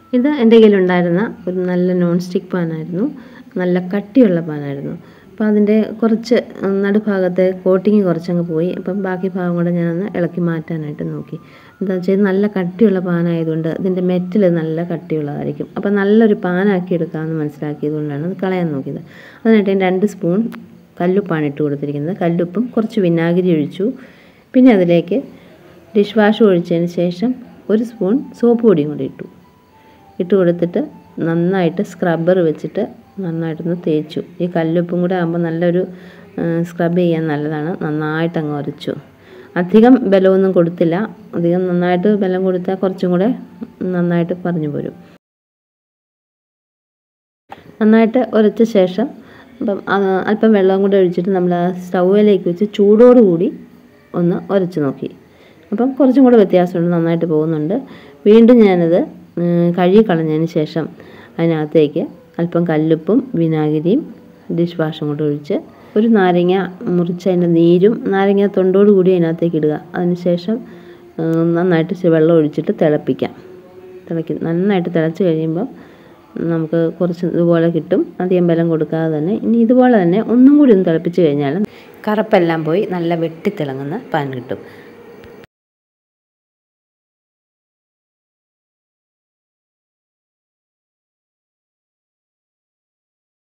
ഇത് എൻ്റെ കയ്യിലുണ്ടായിരുന്ന ഒരു നല്ല നോൺ സ്റ്റിക്ക് പാനായിരുന്നു നല്ല കട്ടിയുള്ള പാനായിരുന്നു അപ്പോൾ അതിൻ്റെ കുറച്ച് നടുഭാഗത്തെ കോട്ടിങ് കുറച്ചങ്ങ് പോയി അപ്പം ബാക്കി ഭാഗം കൂടെ ഞാനൊന്ന് ഇളക്കി മാറ്റാനായിട്ട് നോക്കി എന്താ വെച്ചാൽ നല്ല കട്ടിയുള്ള പാനായതുകൊണ്ട് ഇതിൻ്റെ മെറ്റൽ നല്ല കട്ടിയുള്ളതായിരിക്കും അപ്പോൾ നല്ലൊരു പാനാക്കി എടുക്കാമെന്ന് മനസ്സിലാക്കിയതുകൊണ്ടാണ് അത് കളയാൻ നോക്കിയത് അതിനായിട്ട് ഞാൻ രണ്ട് സ്പൂൺ കല്ലുപ്പാണ് ഇട്ട് കൊടുത്തിരിക്കുന്നത് കല്ലുപ്പും കുറച്ച് വിനാഗിരി ഒഴിച്ചു പിന്നെ അതിലേക്ക് ഡിഷ് വാഷ് ഒഴിച്ചതിന് ശേഷം ഒരു സ്പൂൺ സോപ്പ് പൊടിയും കൂടി ഇട്ടു ഇട്ട് കൊടുത്തിട്ട് നന്നായിട്ട് സ്ക്രബ്ബർ വെച്ചിട്ട് നന്നായിട്ടൊന്ന് തേച്ചു ഈ കല്ലുപ്പും കൂടെ ആകുമ്പോൾ നല്ലൊരു സ്ക്രബ് ചെയ്യാൻ നല്ലതാണ് നന്നായിട്ട് അങ്ങ് ഉരച്ചു അധികം ബലമൊന്നും കൊടുത്തില്ല അധികം നന്നായിട്ട് ബലം കൊടുത്താൽ കുറച്ചും കൂടെ നന്നായിട്ട് പറഞ്ഞു പോരും നന്നായിട്ട് ഉരച്ച ശേഷം അപ്പം അല്പം വെള്ളം കൂടെ ഒഴിച്ചിട്ട് നമ്മൾ ആ സ്റ്റൗവിലേക്ക് വെച്ച് ചൂടോടുകൂടി ഒന്ന് ഉരച്ച് നോക്കി അപ്പം കുറച്ചും കൂടെ വ്യത്യാസമുണ്ട് നന്നായിട്ട് പോകുന്നുണ്ട് വീണ്ടും ഞാനത് കഴുകി കളഞ്ഞതിന് ശേഷം അതിനകത്തേക്ക് അല്പം കല്ലുപ്പും വിനാഗിരിയും ഡിഷ് വാഷും കൂടെ ഒഴിച്ച് ഒരു നാരങ്ങ മുറിച്ച് അതിൻ്റെ നീരും നാരങ്ങ തൊണ്ടോട് കൂടി അതിനകത്തേക്ക് ഇടുക അതിനുശേഷം നന്നായിട്ട് വെള്ളം ഒഴിച്ചിട്ട് തിളപ്പിക്കാം തിളക്കി നന്നായിട്ട് തിളച്ച് കഴിയുമ്പോൾ നമുക്ക് കുറച്ച് ഇതുപോലെ കിട്ടും അധികം ബലം കൊടുക്കാതെ തന്നെ ഇനി ഇതുപോലെ തന്നെ ഒന്നും കൂടി ഒന്ന് തിളപ്പിച്ച് കഴിഞ്ഞാൽ കറുപ്പെല്ലാം പോയി നല്ല വെട്ടിത്തിളങ്ങുന്ന പാൻ കിട്ടും